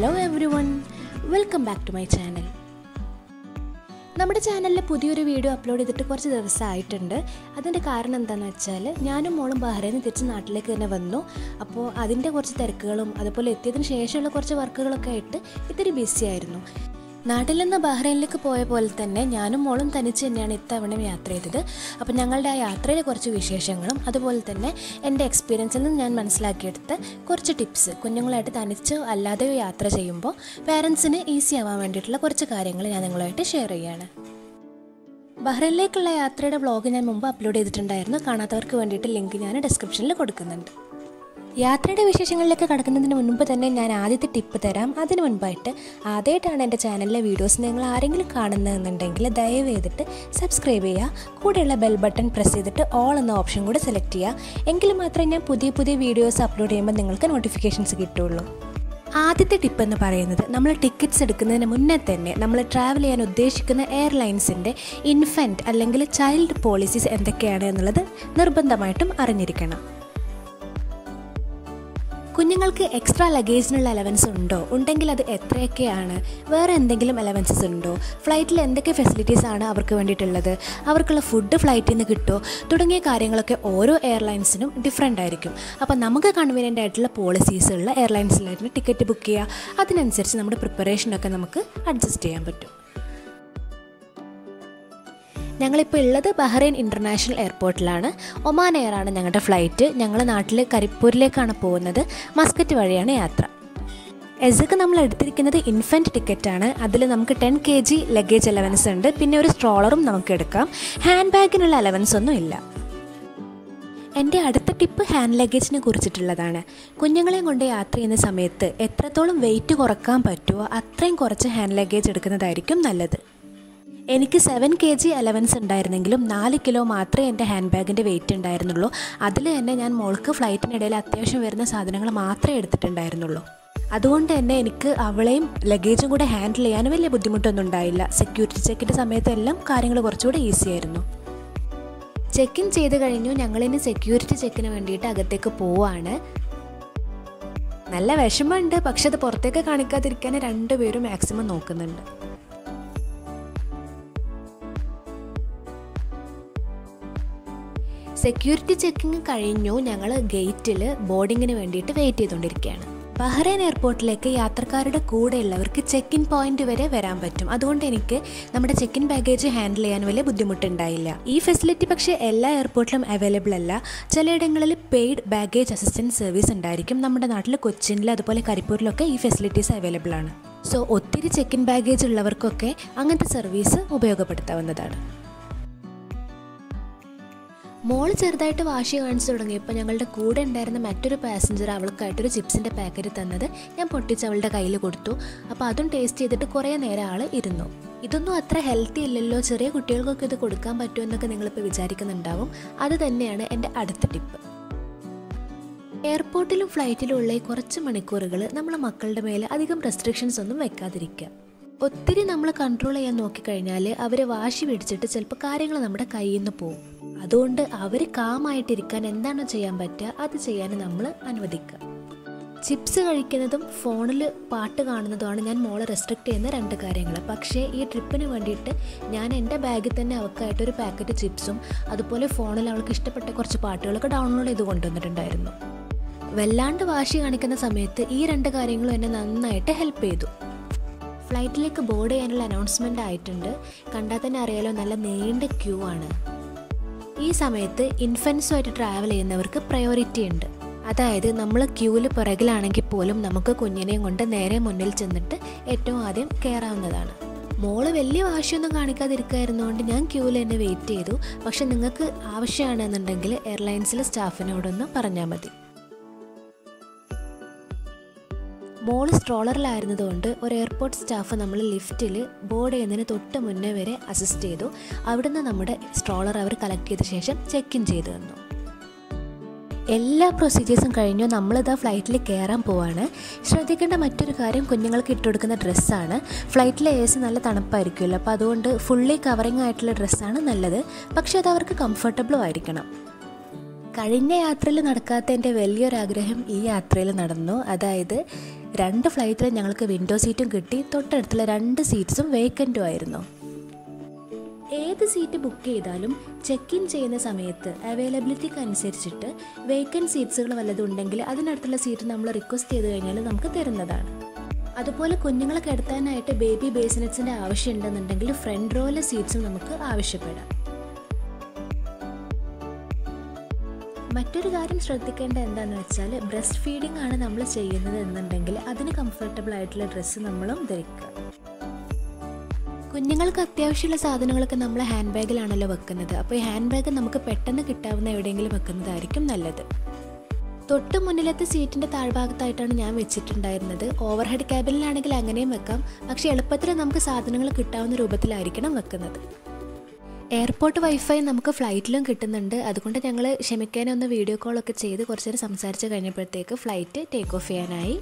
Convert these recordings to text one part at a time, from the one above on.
hello everyone welcome back to my channel നമ്മുടെ ചാനലിൽ പുതിയൊരു വീഡിയോ അപ്ലോഡ് ചെയ്തിട്ട് കുറച്ച് ദിവസമായിട്ടുണ്ട് അതിൻ്റെ കാരണം എന്താണെന്ന് വെച്ചാൽ ഞാനും മോളും ബഹ്റൈനിൽ നിന്ന് തിരിച്ച് നാട്ടിലേക്ക് തന്നെ വന്നു അപ്പോൾ അതിൻ്റെ കുറച്ച് തിരക്കുകളും അതുപോലെ എത്തിയതിന് ശേഷമുള്ള കുറച്ച് വർക്കുകളൊക്കെ ആയിട്ട് ഇത്തിരി ബിസി ആയിരുന്നു നാട്ടിൽ നിന്ന് ബഹ്റൈനിലേക്ക് പോയ പോലെ തന്നെ ഞാനും മോളും തനിച്ച് തന്നെയാണ് ഇത്തവണയും യാത്ര ചെയ്തത് അപ്പോൾ ഞങ്ങളുടെ ആ യാത്രയിലെ കുറച്ച് വിശേഷങ്ങളും അതുപോലെ തന്നെ എൻ്റെ എക്സ്പീരിയൻസിൽ നിന്ന് ഞാൻ മനസ്സിലാക്കിയെടുത്ത കുറച്ച് ടിപ്സ് കുഞ്ഞുങ്ങളായിട്ട് തനിച്ച് അല്ലാതെയോ യാത്ര ചെയ്യുമ്പോൾ പാരൻസിന് ഈസി ആവാൻ വേണ്ടിയിട്ടുള്ള കുറച്ച് കാര്യങ്ങൾ ഞാൻ നിങ്ങളുമായിട്ട് ഷെയർ ചെയ്യുകയാണ് ബഹ്റൈനിലേക്കുള്ള യാത്രയുടെ വ്ളോഗ് ഞാൻ മുമ്പ് അപ്ലോഡ് ചെയ്തിട്ടുണ്ടായിരുന്നു കാണാത്തവർക്ക് വേണ്ടിയിട്ട് ലിങ്ക് ഞാൻ ഡിസ്ക്രിപ്ഷനിൽ കൊടുക്കുന്നുണ്ട് യാത്രയുടെ വിശേഷങ്ങളിലേക്ക് കടക്കുന്നതിന് മുൻപ് തന്നെ ഞാൻ ആദ്യത്തെ ടിപ്പ് തരാം അതിന് മുൻപായിട്ട് ആദ്യമായിട്ടാണ് എൻ്റെ ചാനലിലെ വീഡിയോസ് നിങ്ങൾ ആരെങ്കിലും കാണുന്നതെന്നുണ്ടെങ്കിൽ ദയവ് ചെയ്തിട്ട് സബ്സ്ക്രൈബ് ചെയ്യുക കൂടെയുള്ള ബെൽ ബട്ടൺ പ്രസ് ചെയ്തിട്ട് ഓൾ എന്ന ഓപ്ഷൻ കൂടി സെലക്ട് ചെയ്യുക എങ്കിൽ മാത്രമേ ഞാൻ പുതിയ പുതിയ വീഡിയോസ് അപ്ലോഡ് ചെയ്യുമ്പോൾ നിങ്ങൾക്ക് നോട്ടിഫിക്കേഷൻസ് കിട്ടുള്ളൂ ആദ്യത്തെ ടിപ്പ് എന്ന് പറയുന്നത് നമ്മൾ ടിക്കറ്റ്സ് എടുക്കുന്നതിന് മുന്നേ തന്നെ നമ്മൾ ട്രാവൽ ചെയ്യാൻ ഉദ്ദേശിക്കുന്ന എയർലൈൻസിൻ്റെ ഇൻഫൻറ്റ് അല്ലെങ്കിൽ ചൈൽഡ് പോളിസീസ് എന്തൊക്കെയാണ് എന്നുള്ളത് നിർബന്ധമായിട്ടും അറിഞ്ഞിരിക്കണം കുഞ്ഞുങ്ങൾക്ക് എക്സ്ട്രാ ലഗേജിനുള്ള അലവൻസ് ഉണ്ടോ ഉണ്ടെങ്കിൽ അത് എത്രയൊക്കെയാണ് വേറെ എന്തെങ്കിലും അലവൻസസ് ഉണ്ടോ ഫ്ലൈറ്റിൽ എന്തൊക്കെ ഫെസിലിറ്റീസ് ആണ് അവർക്ക് വേണ്ടിയിട്ടുള്ളത് അവർക്കുള്ള ഫുഡ് ഫ്ലൈറ്റിൽ നിന്ന് കിട്ടുമോ തുടങ്ങിയ കാര്യങ്ങളൊക്കെ ഓരോ എയർലൈൻസിനും ഡിഫറെൻ്റ് ആയിരിക്കും അപ്പോൾ നമുക്ക് കൺവീനിയൻ്റ് ആയിട്ടുള്ള പോളിസീസ് ഉള്ള എയർലൈൻസിലായിട്ട് ടിക്കറ്റ് ബുക്ക് ചെയ്യുക അതിനനുസരിച്ച് നമ്മുടെ പ്രിപ്പറേഷനൊക്കെ നമുക്ക് അഡ്ജസ്റ്റ് ചെയ്യാൻ പറ്റും ഞങ്ങളിപ്പോൾ ഉള്ളത് ബഹ്റൈൻ ഇൻ്റർനാഷണൽ എയർപോർട്ടിലാണ് ഒമാൻ എയർ ആണ് ഞങ്ങളുടെ ഫ്ലൈറ്റ് ഞങ്ങൾ നാട്ടിൽ കരിപ്പൂരിലേക്കാണ് പോകുന്നത് മസ്കറ്റ് വഴിയാണ് യാത്ര എസക്ക് നമ്മൾ എടുത്തിരിക്കുന്നത് ഇൻഫൻറ്റ് ടിക്കറ്റാണ് അതിൽ നമുക്ക് ten K G luggage allowance ഉണ്ട് പിന്നെ ഒരു സ്ട്രോളറും നമുക്ക് എടുക്കാം ഹാൻഡ് ബാഗിനുള്ള അലവൻസ് ഒന്നും ഇല്ല എൻ്റെ അടുത്ത ടിപ്പ് ഹാൻഡ് ലഗേജിനെ കുറിച്ചിട്ടുള്ളതാണ് കുഞ്ഞുങ്ങളെ കൊണ്ട് യാത്ര ചെയ്യുന്ന സമയത്ത് എത്രത്തോളം വെയിറ്റ് കുറക്കാൻ പറ്റുമോ അത്രയും കുറച്ച് ഹാൻഡ് ലഗേജ് എടുക്കുന്നതായിരിക്കും നല്ലത് എനിക്ക് സെവൻ കെ ജി അലവൻസ് ഉണ്ടായിരുന്നെങ്കിലും നാല് കിലോ മാത്രമേ എൻ്റെ ഹാൻഡ് ബാഗിൻ്റെ വെയിറ്റ് ഉണ്ടായിരുന്നുള്ളൂ അതിൽ തന്നെ ഞാൻ മോൾക്ക് ഫ്ലൈറ്റിനിടയിൽ അത്യാവശ്യം വരുന്ന സാധനങ്ങൾ മാത്രമേ എടുത്തിട്ടുണ്ടായിരുന്നുള്ളൂ അതുകൊണ്ട് തന്നെ എനിക്ക് അവളെയും ലഗേജും കൂടെ ഹാൻഡിൽ ചെയ്യാൻ വലിയ ബുദ്ധിമുട്ടൊന്നും ഉണ്ടായില്ല സെക്യൂരിറ്റി ചെക്കിൻ്റെ സമയത്തെല്ലാം കാര്യങ്ങൾ കുറച്ചുകൂടെ ഈസി ആയിരുന്നു ചെക്ക് ഇൻ ചെയ്ത് കഴിഞ്ഞു ഞങ്ങളിനി സെക്യൂരിറ്റി ചെക്കിന് വേണ്ടിയിട്ട് അകത്തേക്ക് പോവാണ് നല്ല വിഷമമുണ്ട് പക്ഷെ അത് പുറത്തേക്ക് കാണിക്കാതിരിക്കാൻ രണ്ടുപേരും മാക്സിമം നോക്കുന്നുണ്ട് സെക്യൂരിറ്റി ചെക്കിങ് കഴിഞ്ഞു ഞങ്ങൾ ഗേറ്റിൽ ബോർഡിങ്ങിന് വേണ്ടിയിട്ട് വെയിറ്റ് ചെയ്തുകൊണ്ടിരിക്കുകയാണ് ബഹ്റൈൻ എയർപോർട്ടിലേക്ക് യാത്രക്കാരുടെ കൂടെയുള്ളവർക്ക് ചെക്ക് ഇൻ പോയിന്റ് വരെ വരാൻ പറ്റും അതുകൊണ്ട് എനിക്ക് നമ്മുടെ ചെക്ക് ഇൻ ബാഗേജ് ഹാൻഡിൽ ചെയ്യാൻ വലിയ ബുദ്ധിമുട്ടുണ്ടായില്ല ഈ ഫെസിലിറ്റി പക്ഷേ എല്ലാ എയർപോർട്ടിലും അവൈലബിൾ അല്ല ചിലയിടങ്ങളിൽ പെയ്ഡ് ബാഗേജ് അസിസ്റ്റൻസ് സർവീസ് ഉണ്ടായിരിക്കും നമ്മുടെ നാട്ടിൽ കൊച്ചിനിൽ അതുപോലെ കരിപ്പൂരിലൊക്കെ ഈ ഫെസിലിറ്റീസ് അവൈലബിൾ ആണ് സോ ഒത്തിരി ചെക്ക് ഇൻ ബാഗേജ് ഉള്ളവർക്കൊക്കെ അങ്ങനത്തെ സർവീസ് ഉപയോഗപ്പെടുത്താവുന്നതാണ് മോള് ചെറുതായിട്ട് വാശി കാണിച്ചു തുടങ്ങിയപ്പോൾ ഞങ്ങളുടെ കൂടെ ഉണ്ടായിരുന്ന മറ്റൊരു പാസഞ്ചർ അവൾക്കായിട്ടൊരു ചിപ്സിൻ്റെ പാക്കറ്റ് തന്നത് ഞാൻ പൊട്ടിച്ച് അവളുടെ കയ്യിൽ കൊടുത്തു അപ്പോൾ അതും ടേസ്റ്റ് ചെയ്തിട്ട് കുറേ നേരം ആൾ ഇരുന്നു ഇതൊന്നും അത്ര ഹെൽത്തി അല്ലല്ലോ ചെറിയ കുട്ടികൾക്കൊക്കെ ഇത് കൊടുക്കാൻ പറ്റുമോ എന്നൊക്കെ നിങ്ങളിപ്പോൾ വിചാരിക്കുന്നുണ്ടാവും അത് തന്നെയാണ് എൻ്റെ അടുത്ത ടിപ്പ് എയർപോർട്ടിലും ഫ്ലൈറ്റിലും ഉള്ള ഈ കുറച്ച് മണിക്കൂറുകൾ നമ്മളെ മക്കളുടെ മേലെ അധികം റെസ്ട്രിക്ഷൻസ് ഒന്നും വെക്കാതിരിക്കുക ഒത്തിരി നമ്മൾ കൺട്രോൾ ചെയ്യാൻ നോക്കിക്കഴിഞ്ഞാൽ അവർ വാശി പിടിച്ചിട്ട് ചിലപ്പോൾ കാര്യങ്ങൾ നമ്മുടെ കയ്യിൽ നിന്ന് പോകും അതുകൊണ്ട് അവർ കാമായിട്ടിരിക്കാൻ എന്താണോ ചെയ്യാൻ പറ്റുക അത് ചെയ്യാൻ നമ്മൾ അനുവദിക്കുക ചിപ്സ് കഴിക്കുന്നതും ഫോണിൽ പാട്ട് കാണുന്നതുമാണ് ഞാൻ മോളെ റെസ്ട്രിക്റ്റ് ചെയ്യുന്ന രണ്ട് കാര്യങ്ങൾ പക്ഷേ ഈ ട്രിപ്പിന് വേണ്ടിയിട്ട് ഞാൻ എൻ്റെ ബാഗിൽ തന്നെ അവൾക്കായിട്ട് ഒരു പാക്കറ്റ് ചിപ്സും അതുപോലെ ഫോണിൽ അവൾക്ക് ഇഷ്ടപ്പെട്ട കുറച്ച് പാട്ടുകളൊക്കെ ഡൗൺലോഡ് ചെയ്ത് കൊണ്ടുവന്നിട്ടുണ്ടായിരുന്നു വല്ലാണ്ട് വാശി കാണിക്കുന്ന സമയത്ത് ഈ രണ്ട് കാര്യങ്ങളും എന്നെ നന്നായിട്ട് ഹെൽപ്പ് ചെയ്തു ഫ്ലൈറ്റിലേക്ക് ബോർഡ് ചെയ്യാനുള്ള അനൗൺസ്മെൻ്റ് ആയിട്ടുണ്ട് കണ്ടാൽ തന്നെ അറിയാലോ നല്ല നീണ്ട ക്യൂ ആണ് ഈ സമയത്ത് ഇൻഫൻസുമായിട്ട് ട്രാവൽ ചെയ്യുന്നവർക്ക് പ്രയോറിറ്റി ഉണ്ട് അതായത് നമ്മൾ ക്യൂവിൽ പുറകിലാണെങ്കിൽ പോലും നമുക്ക് കുഞ്ഞിനെയും കൊണ്ട് നേരെ മുന്നിൽ ചെന്നിട്ട് ഏറ്റവും ആദ്യം കയറാവുന്നതാണ് മോള് വലിയ വാശിയൊന്നും കാണിക്കാതിരിക്കായിരുന്നുകൊണ്ട് ഞാൻ ക്യൂവിൽ തന്നെ വെയിറ്റ് ചെയ്തു പക്ഷെ നിങ്ങൾക്ക് ആവശ്യമാണെന്നുണ്ടെങ്കിൽ എയർലൈൻസിലെ സ്റ്റാഫിനോടൊന്ന് പറഞ്ഞാൽ മതി മോള് സ്ട്രോളറിലായിരുന്നതുകൊണ്ട് ഒരു എയർപോർട്ട് സ്റ്റാഫ് നമ്മൾ ലിഫ്റ്റിൽ ബോർഡ് ചെയ്യുന്നതിന് തൊട്ട് മുന്നേ വരെ അസിസ്റ്റ് ചെയ്തു അവിടുന്ന് നമ്മുടെ സ്ട്രോളർ അവർ കളക്ട് ചെയ്ത ശേഷം ചെക്ക് ഇൻ ചെയ്തു തന്നു എല്ലാ പ്രൊസീജിയേഴ്സും കഴിഞ്ഞു നമ്മളിതാ ഫ്ലൈറ്റിൽ കയറാൻ പോവാണ് ശ്രദ്ധിക്കേണ്ട മറ്റൊരു കാര്യം കുഞ്ഞുങ്ങൾക്ക് ഇട്ടുകൊടുക്കുന്ന ഡ്രസ്സാണ് ഫ്ലൈറ്റിലെ എ സി നല്ല തണുപ്പായിരിക്കുമല്ലോ അപ്പോൾ അതുകൊണ്ട് ഫുള്ളി കവറിങ് ആയിട്ടുള്ള ഡ്രസ്സാണ് നല്ലത് പക്ഷേ അത് അവർക്ക് കംഫർട്ടബിളും ആയിരിക്കണം കഴിഞ്ഞ യാത്രയിൽ നടക്കാത്തതിൻ്റെ വലിയൊരാഗ്രഹം ഈ യാത്രയിൽ നടന്നു അതായത് രണ്ട് ഫ്ലൈറ്റിൽ ഞങ്ങൾക്ക് വിൻഡോ സീറ്റും കിട്ടി തൊട്ടടുത്തുള്ള രണ്ട് സീറ്റ്സും വേക്കൻറ്റും ആയിരുന്നു ഏത് സീറ്റ് ബുക്ക് ചെയ്താലും ചെക്ക് ഇൻ ചെയ്യുന്ന സമയത്ത് അവൈലബിലിറ്റിക്ക് അനുസരിച്ചിട്ട് വേക്കൻറ്റ് സീറ്റ്സുകൾ വല്ലതും ഉണ്ടെങ്കിൽ അതിനടുത്തുള്ള സീറ്റ് നമ്മൾ റിക്വസ്റ്റ് ചെയ്ത് കഴിഞ്ഞാൽ നമുക്ക് തരുന്നതാണ് അതുപോലെ കുഞ്ഞുങ്ങളെ കിടത്താനായിട്ട് ബേബി ബേസിനറ്റ്സിൻ്റെ ആവശ്യം ഉണ്ടെന്നുണ്ടെങ്കിൽ ഫ്രണ്ട് റോയിലെ സീറ്റ്സും നമുക്ക് ആവശ്യപ്പെടാം മറ്റൊരു കാര്യം ശ്രദ്ധിക്കേണ്ട എന്താണെന്ന് വെച്ചാൽ ബ്രസ്റ്റ് ഫീഡിംഗ് ആണ് നമ്മൾ ചെയ്യുന്നത് എന്നുണ്ടെങ്കിൽ അതിന് കംഫർട്ടബിൾ ആയിട്ടുള്ള ഡ്രസ്സ് നമ്മളും ധരിക്കുക കുഞ്ഞുങ്ങൾക്ക് അത്യാവശ്യമുള്ള സാധനങ്ങളൊക്കെ നമ്മൾ ഹാൻഡ് ബാഗിലാണല്ലോ വെക്കുന്നത് അപ്പോൾ ഈ ഹാൻഡ് ബാഗ് നമുക്ക് പെട്ടെന്ന് കിട്ടാവുന്ന എവിടെയെങ്കിലും വെക്കുന്നതായിരിക്കും നല്ലത് തൊട്ട് മുന്നിലത്തെ സീറ്റിൻ്റെ താഴ്ഭാഗത്തായിട്ടാണ് ഞാൻ വെച്ചിട്ടുണ്ടായിരുന്നത് ഓവർ ഹെഡ് ക്യാബിനിലാണെങ്കിൽ അങ്ങനെയും വെക്കാം പക്ഷേ എളുപ്പത്തിൽ നമുക്ക് സാധനങ്ങൾ കിട്ടാവുന്ന രൂപത്തിലായിരിക്കണം വെക്കുന്നത് എയർപോർട്ട് വൈഫൈ നമുക്ക് ഫ്ലൈറ്റിലും കിട്ടുന്നുണ്ട് അതുകൊണ്ട് ഞങ്ങൾ ക്ഷമിക്കാനൊന്ന് ഒന്ന് വീഡിയോ കോളൊക്കെ ചെയ്ത് കുറച്ച് നേരം സംസാരിച്ച് കഴിഞ്ഞപ്പോഴത്തേക്ക് ഫ്ലൈറ്റ് ടേക്ക് ഓഫ് ചെയ്യാനായി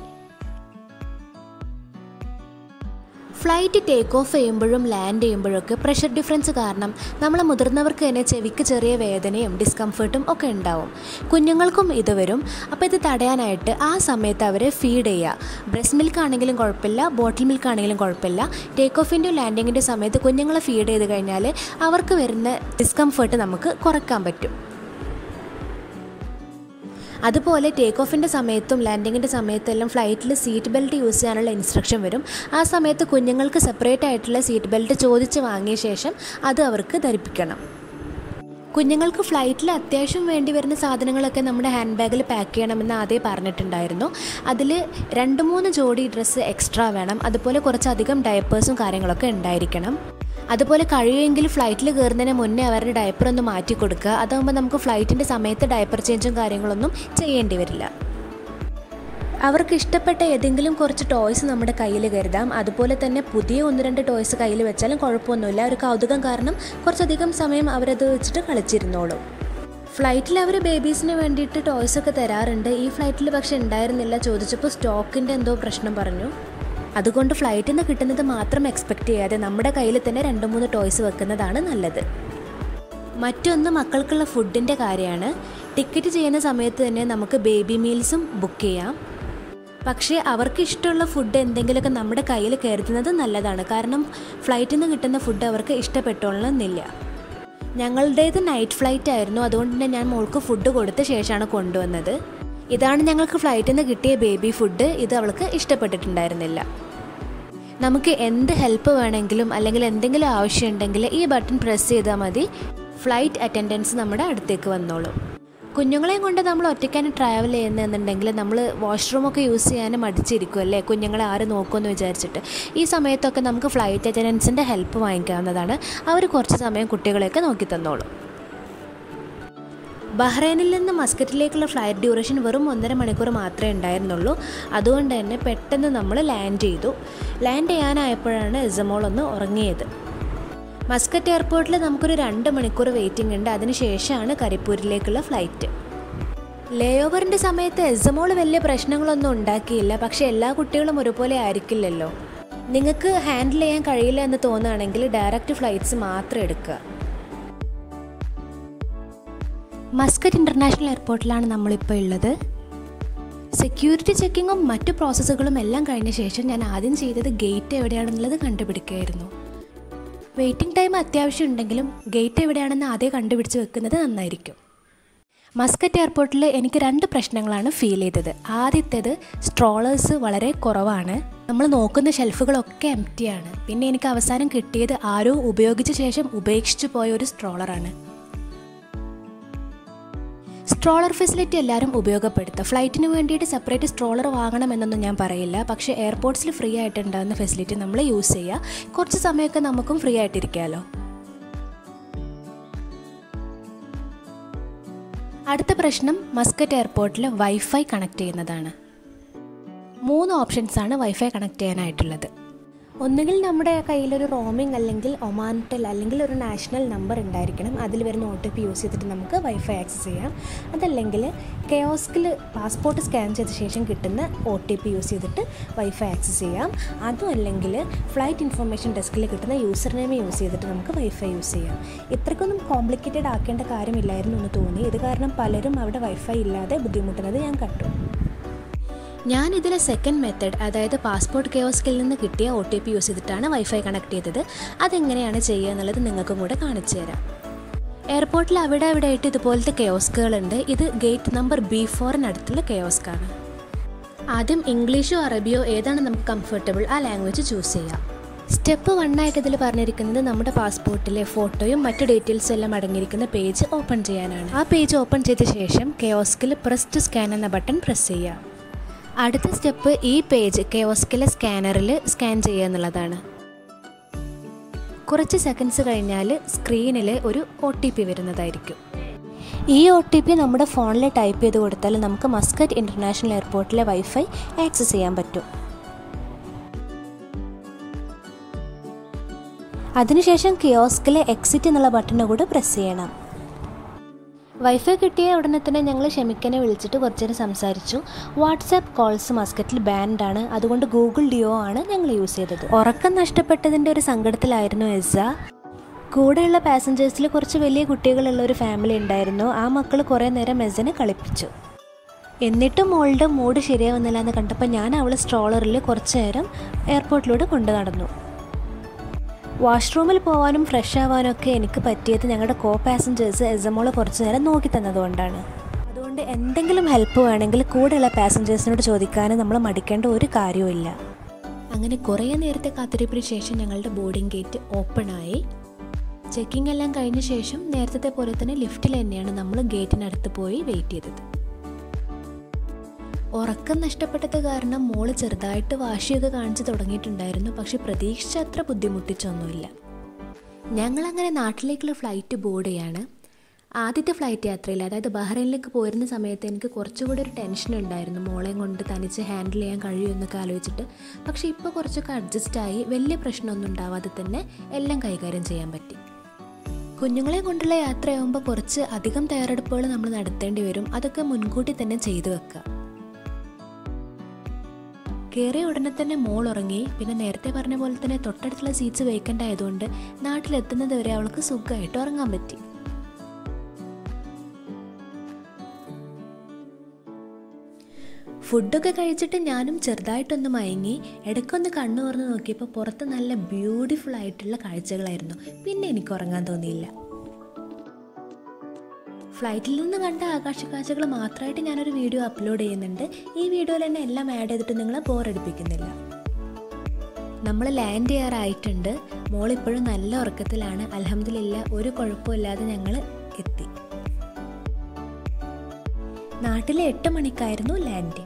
ഫ്ലൈറ്റ് ടേക്ക് ഓഫ് ചെയ്യുമ്പോഴും ലാൻഡ് ചെയ്യുമ്പോഴൊക്കെ പ്രഷർ ഡിഫറൻസ് കാരണം നമ്മൾ മുതിർന്നവർക്ക് തന്നെ ചെവിക്ക് ചെറിയ വേദനയും ഡിസ്കംഫർട്ടും ഒക്കെ ഉണ്ടാവും കുഞ്ഞുങ്ങൾക്കും ഇത് വരും അപ്പോൾ ഇത് തടയാനായിട്ട് ആ സമയത്ത് അവരെ ഫീഡ് ചെയ്യുക ബ്രസ്റ്റ് മിൽക്ക് ആണെങ്കിലും കുഴപ്പമില്ല ബോട്ടിൽ മിൽക്ക് ആണെങ്കിലും കുഴപ്പമില്ല ടേക്ക് ഓഫിൻ്റെയും ലാൻഡിങ്ങിൻ്റെ സമയത്ത് കുഞ്ഞുങ്ങളെ ഫീഡ് ചെയ്ത് കഴിഞ്ഞാൽ അവർക്ക് വരുന്ന ഡിസ്കംഫർട്ട് നമുക്ക് കുറയ്ക്കാൻ പറ്റും അതുപോലെ ടേക്ക് ഓഫിൻ്റെ സമയത്തും ലാൻഡിങ്ങിൻ്റെ സമയത്തെല്ലാം ഫ്ലൈറ്റിൽ സീറ്റ് ബെൽറ്റ് യൂസ് ചെയ്യാനുള്ള ഇൻസ്ട്രക്ഷൻ വരും ആ സമയത്ത് കുഞ്ഞുങ്ങൾക്ക് സെപ്പറേറ്റ് ആയിട്ടുള്ള സീറ്റ് ബെൽറ്റ് ചോദിച്ച് വാങ്ങിയ ശേഷം അത് അവർക്ക് ധരിപ്പിക്കണം കുഞ്ഞുങ്ങൾക്ക് ഫ്ലൈറ്റിൽ അത്യാവശ്യം വേണ്ടി വരുന്ന സാധനങ്ങളൊക്കെ നമ്മുടെ ഹാൻഡ് ബാഗിൽ പാക്ക് ചെയ്യണമെന്ന് ആദ്യം പറഞ്ഞിട്ടുണ്ടായിരുന്നു അതിൽ രണ്ട് മൂന്ന് ജോഡി ഡ്രസ്സ് എക്സ്ട്രാ വേണം അതുപോലെ കുറച്ചധികം ഡയപ്പേഴ്സും കാര്യങ്ങളൊക്കെ ഉണ്ടായിരിക്കണം അതുപോലെ കഴിയുമെങ്കിൽ ഫ്ലൈറ്റിൽ കയറുന്നതിന് മുന്നേ അവരുടെ ഡയപ്പർ ഒന്ന് മാറ്റി കൊടുക്കുക അതാകുമ്പോൾ നമുക്ക് ഫ്ലൈറ്റിൻ്റെ സമയത്ത് ഡയപ്പർ ചേഞ്ചും കാര്യങ്ങളൊന്നും ചെയ്യേണ്ടി വരില്ല അവർക്ക് ഇഷ്ടപ്പെട്ട ഏതെങ്കിലും കുറച്ച് ടോയ്സ് നമ്മുടെ കയ്യിൽ കരുതാം അതുപോലെ തന്നെ പുതിയ ഒന്ന് രണ്ട് ടോയ്സ് കയ്യിൽ വെച്ചാലും കുഴപ്പമൊന്നുമില്ല ഒരു കൗതുകം കാരണം കുറച്ചധികം സമയം അവരത് വെച്ചിട്ട് കളിച്ചിരുന്നോളും ഫ്ലൈറ്റിൽ അവർ ബേബീസിന് വേണ്ടിയിട്ട് ടോയ്സ് ഒക്കെ തരാറുണ്ട് ഈ ഫ്ലൈറ്റിൽ പക്ഷെ ഉണ്ടായിരുന്നില്ല ചോദിച്ചപ്പോൾ സ്റ്റോക്കിൻ്റെ എന്തോ പ്രശ്നം പറഞ്ഞു അതുകൊണ്ട് ഫ്ലൈറ്റിൽ നിന്ന് കിട്ടുന്നത് മാത്രം എക്സ്പെക്റ്റ് ചെയ്യാതെ നമ്മുടെ കയ്യിൽ തന്നെ രണ്ട് മൂന്ന് ടോയ്സ് വെക്കുന്നതാണ് നല്ലത് മറ്റൊന്ന് മക്കൾക്കുള്ള ഫുഡിൻ്റെ കാര്യമാണ് ടിക്കറ്റ് ചെയ്യുന്ന സമയത്ത് തന്നെ നമുക്ക് ബേബി മീൽസും ബുക്ക് ചെയ്യാം പക്ഷേ അവർക്ക് ഇഷ്ടമുള്ള ഫുഡ് എന്തെങ്കിലുമൊക്കെ നമ്മുടെ കയ്യിൽ കരുതുന്നത് നല്ലതാണ് കാരണം ഫ്ലൈറ്റിൽ നിന്ന് കിട്ടുന്ന ഫുഡ് അവർക്ക് ഇഷ്ടപ്പെട്ടോളണമെന്നില്ല ഞങ്ങളുടേത് നൈറ്റ് ഫ്ലൈറ്റ് ആയിരുന്നു അതുകൊണ്ട് തന്നെ ഞാൻ മോൾക്ക് ഫുഡ് കൊടുത്ത ശേഷമാണ് കൊണ്ടുവന്നത് ഇതാണ് ഞങ്ങൾക്ക് ഫ്ലൈറ്റിൽ നിന്ന് കിട്ടിയ ബേബി ഫുഡ് ഇത് അവൾക്ക് ഇഷ്ടപ്പെട്ടിട്ടുണ്ടായിരുന്നില്ല നമുക്ക് എന്ത് ഹെൽപ്പ് വേണമെങ്കിലും അല്ലെങ്കിൽ എന്തെങ്കിലും ആവശ്യമുണ്ടെങ്കിൽ ഈ ബട്ടൺ പ്രസ് ചെയ്താൽ മതി ഫ്ലൈറ്റ് അറ്റൻഡൻസ് നമ്മുടെ അടുത്തേക്ക് വന്നോളും കുഞ്ഞുങ്ങളെയും കൊണ്ട് നമ്മൾ ഒറ്റയ്ക്കാണ് ട്രാവൽ ചെയ്യുന്നതെന്നുണ്ടെങ്കിൽ നമ്മൾ വാഷ്റൂമൊക്കെ യൂസ് ചെയ്യാനും മടിച്ചിരിക്കും അല്ലേ കുഞ്ഞുങ്ങളെ ആര് നോക്കുമെന്ന് വിചാരിച്ചിട്ട് ഈ സമയത്തൊക്കെ നമുക്ക് ഫ്ലൈറ്റ് അറ്റൻഡൻസിൻ്റെ ഹെൽപ്പ് വാങ്ങിക്കാവുന്നതാണ് അവർ കുറച്ച് സമയം കുട്ടികളെയൊക്കെ നോക്കി തന്നോളും ബഹ്റൈനിൽ നിന്ന് മസ്കറ്റിലേക്കുള്ള ഫ്ലൈറ്റ് ഡ്യൂറേഷൻ വെറും ഒന്നര മണിക്കൂർ മാത്രമേ ഉണ്ടായിരുന്നുള്ളൂ അതുകൊണ്ട് തന്നെ പെട്ടെന്ന് നമ്മൾ ലാൻഡ് ചെയ്തു ലാൻഡ് ചെയ്യാനായപ്പോഴാണ് ഇസമോൾ ഒന്ന് ഉറങ്ങിയത് മസ്കറ്റ് എയർപോർട്ടിൽ നമുക്കൊരു രണ്ട് മണിക്കൂർ വെയിറ്റിംഗ് ഉണ്ട് അതിനുശേഷമാണ് കരിപ്പൂരിലേക്കുള്ള ഫ്ലൈറ്റ് ലേ ഓവറിൻ്റെ സമയത്ത് എസമോൾ വലിയ പ്രശ്നങ്ങളൊന്നും ഉണ്ടാക്കിയില്ല പക്ഷേ എല്ലാ കുട്ടികളും ഒരുപോലെ ആയിരിക്കില്ലല്ലോ നിങ്ങൾക്ക് ഹാൻഡിൽ ചെയ്യാൻ കഴിയില്ല എന്ന് തോന്നുകയാണെങ്കിൽ ഡയറക്റ്റ് ഫ്ലൈറ്റ്സ് മാത്രം എടുക്കുക മസ്കറ്റ് ഇൻ്റർനാഷണൽ എയർപോർട്ടിലാണ് നമ്മളിപ്പോൾ ഉള്ളത് സെക്യൂരിറ്റി ചെക്കിങ്ങും മറ്റു പ്രോസസ്സുകളും എല്ലാം കഴിഞ്ഞ ശേഷം ഞാൻ ആദ്യം ചെയ്തത് ഗേറ്റ് എവിടെയാണെന്നുള്ളത് കണ്ടുപിടിക്കുകയായിരുന്നു വെയിറ്റിംഗ് ടൈം അത്യാവശ്യം ഉണ്ടെങ്കിലും ഗേറ്റ് എവിടെയാണെന്ന് ആദ്യം കണ്ടുപിടിച്ച് വെക്കുന്നത് നന്നായിരിക്കും മസ്കറ്റ് എയർപോർട്ടിൽ എനിക്ക് രണ്ട് പ്രശ്നങ്ങളാണ് ഫീൽ ചെയ്തത് ആദ്യത്തേത് സ്ട്രോളേഴ്സ് വളരെ കുറവാണ് നമ്മൾ നോക്കുന്ന ഷെൽഫുകളൊക്കെ എംറ്റിയാണ് പിന്നെ എനിക്ക് അവസാനം കിട്ടിയത് ആരോ ഉപയോഗിച്ച ശേഷം ഉപേക്ഷിച്ചു പോയ ഒരു സ്ട്രോളറാണ് സ്ട്രോളർ ഫെസിലിറ്റി എല്ലാവരും ഉപയോഗപ്പെടുത്തുക ഫ്ലൈറ്റിന് വേണ്ടിയിട്ട് സെപ്പറേറ്റ് സ്ട്രോളർ വാങ്ങണമെന്നൊന്നും ഞാൻ പറയില്ല പക്ഷേ എയർപോർട്ട്സിൽ ഫ്രീ ആയിട്ട് ഉണ്ടാകുന്ന ഫെസിലിറ്റി നമ്മൾ യൂസ് ചെയ്യുക കുറച്ച് സമയമൊക്കെ നമുക്കും ഫ്രീ ആയിട്ടിരിക്കാമല്ലോ അടുത്ത പ്രശ്നം മസ്കറ്റ് എയർപോർട്ടിൽ വൈഫൈ കണക്ട് ചെയ്യുന്നതാണ് മൂന്ന് ഓപ്ഷൻസാണ് വൈഫൈ കണക്ട് ചെയ്യാനായിട്ടുള്ളത് ഒന്നുകിൽ നമ്മുടെ കയ്യിലൊരു റോമിംഗ് അല്ലെങ്കിൽ ഒമാൻടെൽ അല്ലെങ്കിൽ ഒരു നാഷണൽ നമ്പർ ഉണ്ടായിരിക്കണം അതിൽ വരുന്ന ഒ ടി പി യൂസ് ചെയ്തിട്ട് നമുക്ക് വൈഫൈ ആക്സസ് ചെയ്യാം അതല്ലെങ്കിൽ കെയോസ്കിൽ പാസ്പോർട്ട് സ്കാൻ ചെയ്ത ശേഷം കിട്ടുന്ന ഒ ടി പി യൂസ് ചെയ്തിട്ട് വൈഫൈ ആക്സസ് ചെയ്യാം അതും അല്ലെങ്കിൽ ഫ്ലൈറ്റ് ഇൻഫർമേഷൻ ഡെസ്കിൽ കിട്ടുന്ന യൂസർ നെയിം യൂസ് ചെയ്തിട്ട് നമുക്ക് വൈഫൈ യൂസ് ചെയ്യാം ഇത്രയ്ക്കൊന്നും കോംപ്ലിക്കേറ്റഡ് ആക്കേണ്ട കാര്യമില്ലായിരുന്നു എന്ന് തോന്നി ഇത് കാരണം പലരും അവിടെ വൈഫൈ ഇല്ലാതെ ബുദ്ധിമുട്ടുന്നത് ഞാൻ കണ്ടു ഞാൻ ഇതിലെ സെക്കൻഡ് മെത്തേഡ് അതായത് പാസ്പോർട്ട് കെയോസ്കിൽ നിന്ന് കിട്ടിയ ഒ ടി പി യൂസ് ചെയ്തിട്ടാണ് വൈഫൈ കണക്ട് ചെയ്തത് അതെങ്ങനെയാണ് ചെയ്യുക എന്നുള്ളത് നിങ്ങൾക്കും കൂടെ കാണിച്ചു തരാം എയർപോർട്ടിൽ അവിടെ അവിടെ ആയിട്ട് ഇതുപോലത്തെ കെയോസ്കുകളുണ്ട് ഇത് ഗേറ്റ് നമ്പർ ബി ഫോറിനടുത്തുള്ള കെയോസ്കാണ് ആദ്യം ഇംഗ്ലീഷോ അറബിയോ ഏതാണ് നമുക്ക് കംഫർട്ടബിൾ ആ ലാംഗ്വേജ് ചൂസ് ചെയ്യാം സ്റ്റെപ്പ് വൺ ആയിട്ട് ഇതിൽ പറഞ്ഞിരിക്കുന്നത് നമ്മുടെ പാസ്പോർട്ടിലെ ഫോട്ടോയും മറ്റു ഡീറ്റെയിൽസും എല്ലാം അടങ്ങിയിരിക്കുന്ന പേജ് ഓപ്പൺ ചെയ്യാനാണ് ആ പേജ് ഓപ്പൺ ചെയ്ത ശേഷം കെയോസ്കിൽ പ്രസ് ടു സ്കാൻ എന്ന ബട്ടൺ പ്രസ് ചെയ്യുക അടുത്ത സ്റ്റെപ്പ് ഈ പേജ് കെയോസ്കിലെ സ്കാനറിൽ സ്കാൻ ചെയ്യുക എന്നുള്ളതാണ് കുറച്ച് സെക്കൻഡ്സ് കഴിഞ്ഞാൽ സ്ക്രീനിൽ ഒരു ഒ ടി പി വരുന്നതായിരിക്കും ഈ ഒ ടി പി നമ്മുടെ ഫോണിൽ ടൈപ്പ് ചെയ്ത് കൊടുത്താൽ നമുക്ക് മസ്കറ്റ് ഇൻ്റർനാഷണൽ എയർപോർട്ടിലെ വൈഫൈ ആക്സസ് ചെയ്യാൻ പറ്റും അതിനുശേഷം കിയോസ്കിലെ എക്സിറ്റ് എന്നുള്ള ബട്ടൺ കൂടെ പ്രസ് ചെയ്യണം വൈഫൈ കിട്ടിയ ഉടനെ തന്നെ ഞങ്ങൾ ഷെമിക്കനെ വിളിച്ചിട്ട് കുറച്ച് നേരം സംസാരിച്ചു വാട്സാപ്പ് കോൾസ് മസ്കറ്റിൽ ബാൻഡ് ആണ് അതുകൊണ്ട് ഗൂഗിൾ ഡിയോ ആണ് ഞങ്ങൾ യൂസ് ചെയ്തത് ഉറക്കം നഷ്ടപ്പെട്ടതിൻ്റെ ഒരു സങ്കടത്തിലായിരുന്നു എസ കൂടെയുള്ള പാസഞ്ചേഴ്സിൽ കുറച്ച് വലിയ കുട്ടികളുള്ള ഒരു ഫാമിലി ഉണ്ടായിരുന്നു ആ മക്കൾ കുറേ നേരം എസനെ കളിപ്പിച്ചു എന്നിട്ടും മോളുടെ മൂഡ് ശരിയാവുന്നില്ല എന്ന് കണ്ടപ്പോൾ ഞാൻ അവളെ സ്ട്രോളറിൽ കുറച്ച് നേരം എയർപോർട്ടിലൂടെ കൊണ്ടു നടന്നു വാഷ്റൂമിൽ പോകാനും ഫ്രഷ് ആവാനും ഒക്കെ എനിക്ക് പറ്റിയത് ഞങ്ങളുടെ കോ പാസഞ്ചേഴ്സ് എസമോളെ കുറച്ച് നേരം നോക്കി തന്നതുകൊണ്ടാണ് അതുകൊണ്ട് എന്തെങ്കിലും ഹെൽപ്പ് വേണമെങ്കിൽ കൂടെയുള്ള പാസഞ്ചേഴ്സിനോട് ചോദിക്കാൻ നമ്മൾ മടിക്കേണ്ട ഒരു കാര്യവുമില്ല അങ്ങനെ കുറേ നേരത്തെ കാത്തിരിപ്പിന് ശേഷം ഞങ്ങളുടെ ബോർഡിംഗ് ഗേറ്റ് ഓപ്പൺ ആയി ചെക്കിംഗ് എല്ലാം കഴിഞ്ഞ ശേഷം നേരത്തെ പോലെ തന്നെ ലിഫ്റ്റിൽ തന്നെയാണ് നമ്മൾ ഗേറ്റിനടുത്ത് പോയി വെയിറ്റ് ചെയ്തത് ഉറക്കം നഷ്ടപ്പെട്ടത് കാരണം മോള് ചെറുതായിട്ട് വാശിയൊക്കെ കാണിച്ചു തുടങ്ങിയിട്ടുണ്ടായിരുന്നു പക്ഷെ പ്രതീക്ഷിച്ച അത്ര ബുദ്ധിമുട്ടിച്ചൊന്നുമില്ല ഞങ്ങളങ്ങനെ നാട്ടിലേക്കുള്ള ഫ്ലൈറ്റ് ബോർഡ് ചെയ്യാണ് ആദ്യത്തെ ഫ്ലൈറ്റ് യാത്രയിൽ അതായത് ബഹ്റൈനിലേക്ക് പോരുന്ന സമയത്ത് എനിക്ക് കുറച്ചുകൂടി ഒരു ടെൻഷൻ ഉണ്ടായിരുന്നു മോളെയും കൊണ്ട് തനിച്ച് ഹാൻഡിൽ ചെയ്യാൻ കഴിയുമെന്നൊക്കെ ആലോചിച്ചിട്ട് പക്ഷേ ഇപ്പോൾ കുറച്ചൊക്കെ അഡ്ജസ്റ്റായി വലിയ പ്രശ്നമൊന്നും ഉണ്ടാവാതെ തന്നെ എല്ലാം കൈകാര്യം ചെയ്യാൻ പറ്റി കുഞ്ഞുങ്ങളെ കൊണ്ടുള്ള യാത്രയാകുമ്പോൾ കുറച്ച് അധികം തയ്യാറെടുപ്പുകൾ നമ്മൾ നടത്തേണ്ടി വരും അതൊക്കെ മുൻകൂട്ടി തന്നെ ചെയ്തു വെക്കുക കയറിയ ഉടനെ തന്നെ മോൾ ഉറങ്ങി പിന്നെ നേരത്തെ പറഞ്ഞ പോലെ തന്നെ തൊട്ടടുത്തുള്ള സീറ്റ്സ് വേക്കൻ്റ് ആയതുകൊണ്ട് നാട്ടിലെത്തുന്നത് വരെ അവൾക്ക് സുഖമായിട്ട് ഉറങ്ങാൻ പറ്റി ഫുഡൊക്കെ കഴിച്ചിട്ട് ഞാനും ചെറുതായിട്ടൊന്ന് മയങ്ങി ഇടയ്ക്കൊന്ന് കണ്ണു തുറന്ന് നോക്കിയപ്പോൾ പുറത്ത് നല്ല ബ്യൂട്ടിഫുൾ ആയിട്ടുള്ള കാഴ്ചകളായിരുന്നു പിന്നെ എനിക്ക് ഉറങ്ങാൻ തോന്നിയില്ല ഫ്ലൈറ്റിൽ നിന്ന് കണ്ട ആകാശ കാഴ്ചകൾ മാത്രമായിട്ട് ഞാനൊരു വീഡിയോ അപ്ലോഡ് ചെയ്യുന്നുണ്ട് ഈ വീഡിയോയിൽ തന്നെ എല്ലാം ആഡ് ചെയ്തിട്ട് നിങ്ങളെ ബോറടിപ്പിക്കുന്നില്ല നമ്മൾ ലാൻഡ് ചെയ്യാറായിട്ടുണ്ട് മോൾ ഇപ്പോഴും നല്ല ഉറക്കത്തിലാണ് അലഹമില്ല ഒരു കുഴപ്പമില്ലാതെ ഞങ്ങൾ എത്തി നാട്ടിലെ എട്ട് മണിക്കായിരുന്നു ലാൻഡിങ്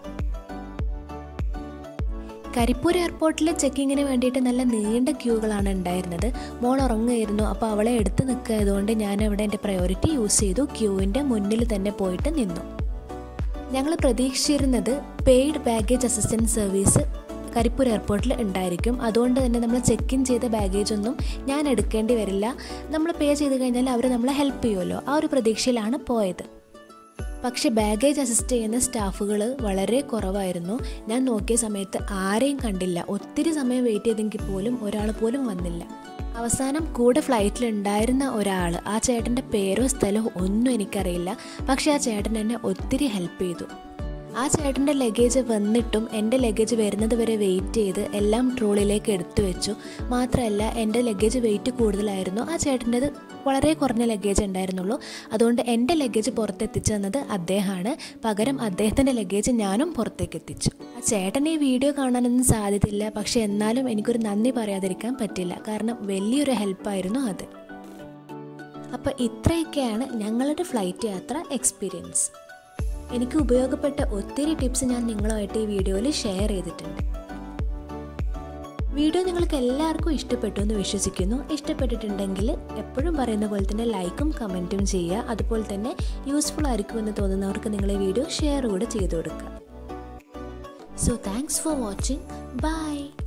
കരിപ്പൂർ എയർപോർട്ടിലെ ചെക്കിങ്ങിന് വേണ്ടിയിട്ട് നല്ല നീണ്ട ക്യൂകളാണ് ഉണ്ടായിരുന്നത് മോൾ ഉറങ്ങുമായിരുന്നു അപ്പോൾ അവളെ എടുത്ത് നിൽക്കായതുകൊണ്ട് ഞാൻ അവിടെ എൻ്റെ പ്രയോറിറ്റി യൂസ് ചെയ്തു ക്യൂവിൻ്റെ മുന്നിൽ തന്നെ പോയിട്ട് നിന്നു ഞങ്ങൾ പ്രതീക്ഷിച്ചിരുന്നത് paid baggage assistance service Karipur എയർപോർട്ടിൽ ഉണ്ടായിരിക്കും അതുകൊണ്ട് തന്നെ നമ്മൾ ചെക്ക് ഇൻ ചെയ്ത ബാഗേജ് ഒന്നും ഞാൻ എടുക്കേണ്ടി വരില്ല നമ്മൾ പേ ചെയ്ത് കഴിഞ്ഞാൽ അവർ നമ്മളെ ഹെൽപ്പ് ചെയ്യുമല്ലോ ആ ഒരു പ്രതീക്ഷയിലാണ് പോയത് പക്ഷെ ബാഗേജ് അസിസ്റ്റ് ചെയ്യുന്ന സ്റ്റാഫുകൾ വളരെ കുറവായിരുന്നു ഞാൻ നോക്കിയ സമയത്ത് ആരെയും കണ്ടില്ല ഒത്തിരി സമയം വെയിറ്റ് ചെയ്തെങ്കിൽ പോലും ഒരാൾ പോലും വന്നില്ല അവസാനം കൂടെ ഫ്ലൈറ്റിൽ ഉണ്ടായിരുന്ന ഒരാൾ ആ ചേട്ടൻ്റെ പേരോ സ്ഥലമോ ഒന്നും എനിക്കറിയില്ല പക്ഷെ ആ ചേട്ടൻ എന്നെ ഒത്തിരി ഹെൽപ്പ് ചെയ്തു ആ ചേട്ടൻ്റെ ലഗേജ് വന്നിട്ടും എൻ്റെ ലഗേജ് വരുന്നത് വരെ വെയിറ്റ് ചെയ്ത് എല്ലാം ട്രോളിലേക്ക് എടുത്തു വെച്ചു മാത്രമല്ല എൻ്റെ ലഗേജ് വെയിറ്റ് കൂടുതലായിരുന്നു ആ ചേട്ടൻ്റെത് വളരെ കുറഞ്ഞ ലഗേജ് ഉണ്ടായിരുന്നുള്ളൂ അതുകൊണ്ട് എൻ്റെ ലഗേജ് പുറത്തെത്തിച്ചു തന്നത് അദ്ദേഹമാണ് പകരം അദ്ദേഹത്തിൻ്റെ ലഗേജ് ഞാനും പുറത്തേക്ക് എത്തിച്ചു ആ ചേട്ടൻ ഈ വീഡിയോ കാണാനൊന്നും സാധ്യതയില്ല പക്ഷെ എന്നാലും എനിക്കൊരു നന്ദി പറയാതിരിക്കാൻ പറ്റില്ല കാരണം വലിയൊരു ഹെൽപ്പായിരുന്നു അത് അപ്പോൾ ഇത്രയൊക്കെയാണ് ഞങ്ങളുടെ ഫ്ലൈറ്റ് യാത്ര എക്സ്പീരിയൻസ് എനിക്ക് ഉപയോഗപ്പെട്ട ഒത്തിരി ടിപ്സ് ഞാൻ നിങ്ങളുമായിട്ട് ഈ വീഡിയോയിൽ ഷെയർ ചെയ്തിട്ടുണ്ട് വീഡിയോ നിങ്ങൾക്ക് എല്ലാവർക്കും ഇഷ്ടപ്പെട്ടു എന്ന് വിശ്വസിക്കുന്നു ഇഷ്ടപ്പെട്ടിട്ടുണ്ടെങ്കിൽ എപ്പോഴും പറയുന്ന പോലെ തന്നെ ലൈക്കും കമൻറ്റും ചെയ്യുക അതുപോലെ തന്നെ യൂസ്ഫുൾ ആയിരിക്കുമെന്ന് തോന്നുന്നവർക്ക് നിങ്ങൾ ഈ വീഡിയോ ഷെയർ കൂടെ ചെയ്തു കൊടുക്കുക so thanks for watching by